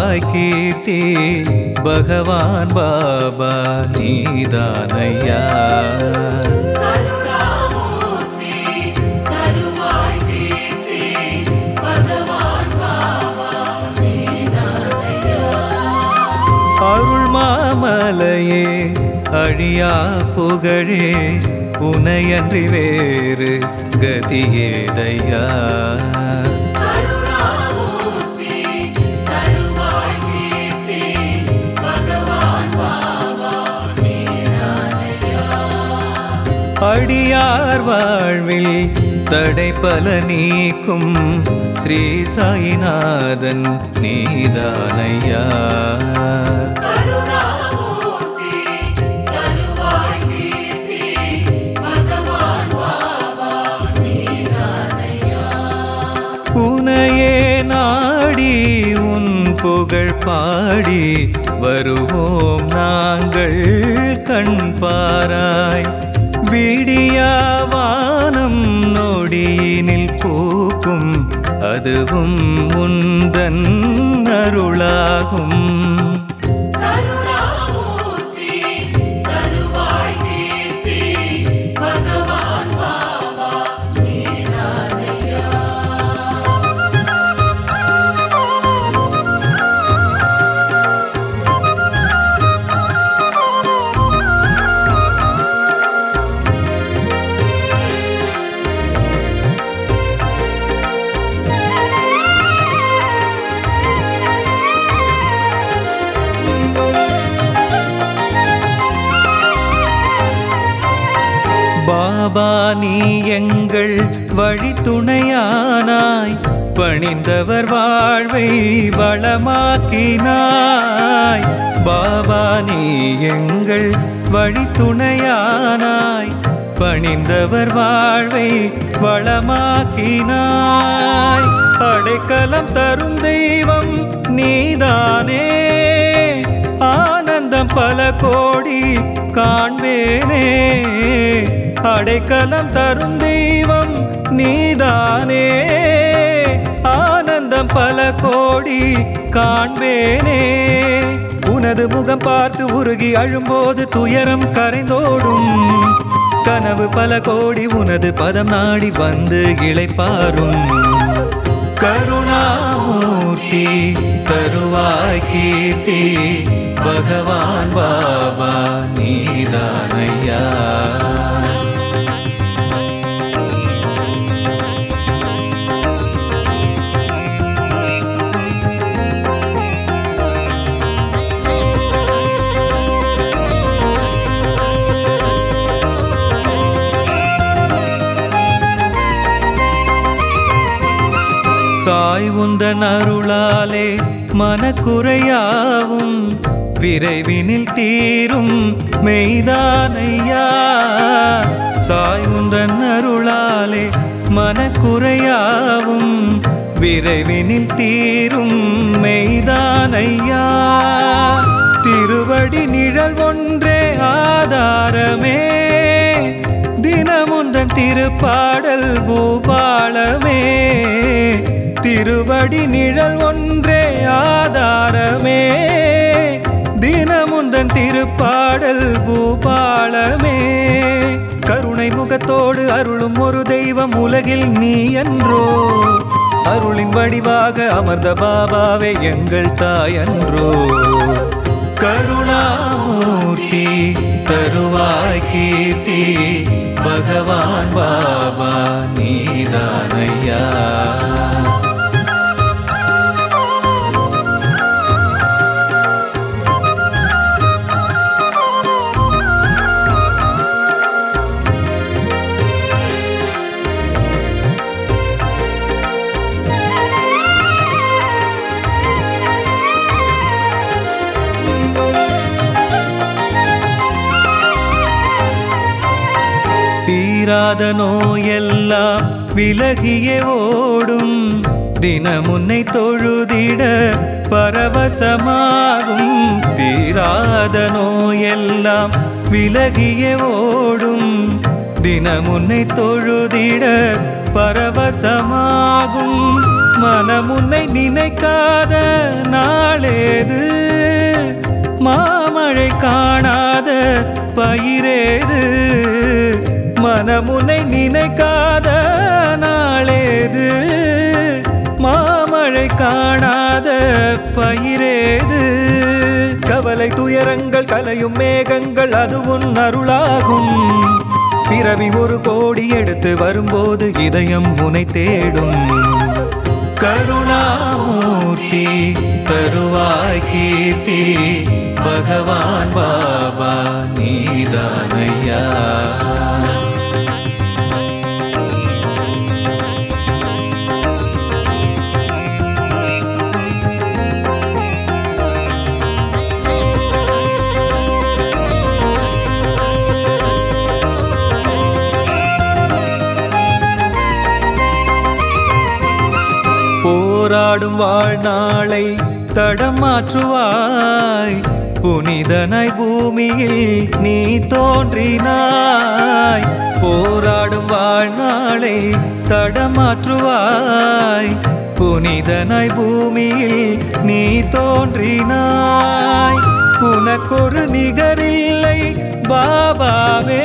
தருவாய் கீர்த்தி பகவான் பாபா நீதானையா கருணாமூர்த்தி தருவாய் கீர்த்தி பகவான் பாபா நீதானையா அருள் மாமலையே அழியா புகழே உனையன்றி வேறு கதியேதையா கருணாமூர்த்தி தருவாய் கீர்த்தி பகவான் பாபா நீதானையா அடியார் வாழ்வில் தடைப்பல நீக்கும் ஸ்ரீ சாயிநாதன் நீதானையா கருணாமூர்த்தி தருவாய் கீர்த்தி பகவான் பாபா நீதானையா உனையே நாடி உன் புகழ் பாடி வருவோம் நாங்கள் கண் பாராய் விடியாவானம் நொடியினில் பூக்கும் அதுவும் உந்தன் அருளாகும் கருணாமூர்த்தி தருவாய் கீர்த்தி பகவான் பாபா நீதானையா பாபா நீ எங்கள் வழித்துணையானாய் பணிந்தவர் வாழ்வை வளமாக்கினாய் பாபா நீ எங்கள் வழித்துணையானாய் பணிந்தவர் வாழ்வை வளமாக்கினாய் அடைக்கலம் தரும் தெய்வம் நீதானே ஆனந்தம் பல கோடி காண்பேனே அடைக்கலம் தரும் தெய்வம் நீதானே ஆனந்தம் பல கோடி காண்பேனே உனது முகம் பார்த்து உருகி அழும்போது துயரம் கரைந்தோடும் கனவு பல கோடி உனது பதம் நாடி வந்து இளைப்பாரும் கருணாமூர்த்தி தருவாய் கீர்த்தி பகவான் பாபா நீதானையா சாய் உந்தன் அருளாலே மனக்குறையாவும் விரைவினில் தீரும் மெய்தானையா சாய் உந்தன் அருளாலே மனக்குறையாவும் விரைவினில் தீரும் மெய்தானையா திருவடி நிழல் ஒன்றே ஆதாரமே தினமுந்தன் திருப்பாடல் பூபாலமே திருவடி நிழல் ஒன்றே ஆதாரமே தினமுந்தன் திருப்பாடல் பூபாலமே கருணை முகத்தோடு அருளும் ஒரு தெய்வம் உலகில் நீ என்றோ அருளின் வடிவாக அமர்ந்த பாபாவே எங்கள் தாயன்றோ கருணாமூர்த்தி தருவாய் கீர்த்தி பகவான் பாபா நீதானையா தீராத நோயெல்லாம் விலகியே ஓடும் தினமுன்னை தொழுதிட பரவசமாகும் தீராத நோயெல்லாம் விலகியே ஓடும் தினமுன்னை தொழுதிட பரவசமாகும் மனமுன்னை நினைக்காத நாளேது மாமழை காணாத பயிரேது மனமுனை நினைக்காத நாளேது மாமழை காணாத பயிரேது கவலை துயரங்கள் கலையும் மேகங்கள் அது உன் அருளாகும் பிறவி ஒரு கோடி எடுத்து வரும்போது இதயம் உனை தேடும் கருணாமூர்த்தி தருவாய் கீர்த்தி பகவான் பாபா நீதானையா போராடும் வாழ்நாளை தடம் மாற்றுவாய் புனிதனாய் பூமியில் நீ தோன்றினாய் போராடும் வாழ்நாளை தடம் மாற்றுவாய் புனிதனாய் பூமியில் நீ தோன்றினாய் உனக்கொரு நிகரில்லை பாபாவே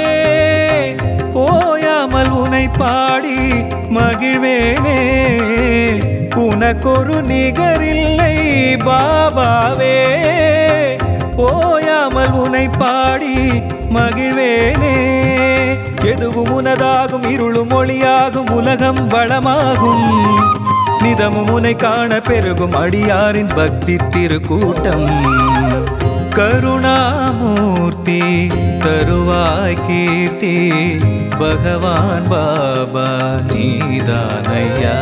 ஓயாமல் உனை பாடி மகிழ்வேனே உனக்கொரு நிகரில்லை பாபாவே ஓயாமல் உனை பாடி மகிழ்வேனே எதுவும் உனதாகும் இருளும் ஒளியாகும் உலகம் வளமாகும் நிதமும் உனை காண பெருகும் அடியாரின் பக்தி திருக்கூட்டம் கருணாமூர்த்தி தருவாய் கீர்த்தி பகவான் பாபா நீதானையா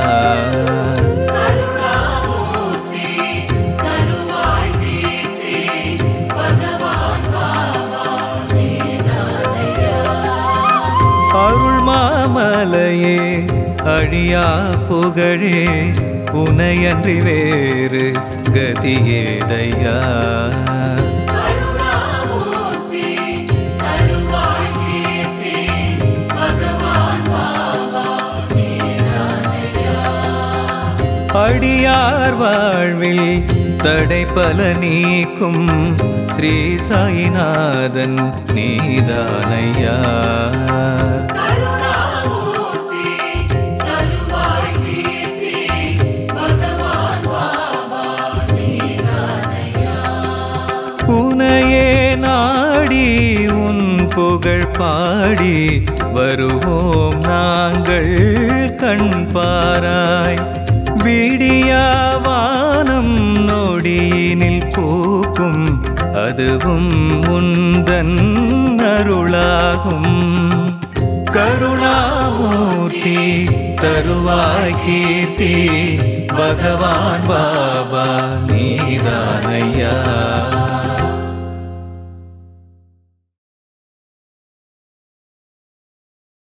கருணாமூர்த்தி கருவாய் கீர்த்தி பகவான் பாபா நீதானையா அருள் மாமலையே அழியா புகழே உனையன்றி வேறு கதியேதையா கருணாமூர்த்தி கருவாய் கீர்த்தி பகவான் பாபா நீதானையா அடியார் வாழ்வில் தடை பல நீக்கும் ஸ்ரீ சாயிநாதன் நீதானையா கருணாமூர்த்தி கருவாய் கீர்த்தி பகவான் பாபா நீதானையா உனையே நாடி உன் புகழ் பாடி வருவோம் நாங்கள் கண் பாராய் விடியாவானம் நொடியினில் பூக்கும் அதுவும் உந்தன் அருளாகும் கருணாமூர்த்தி தருவாய் கீர்த்தி பகவான் பாபா நீதானையா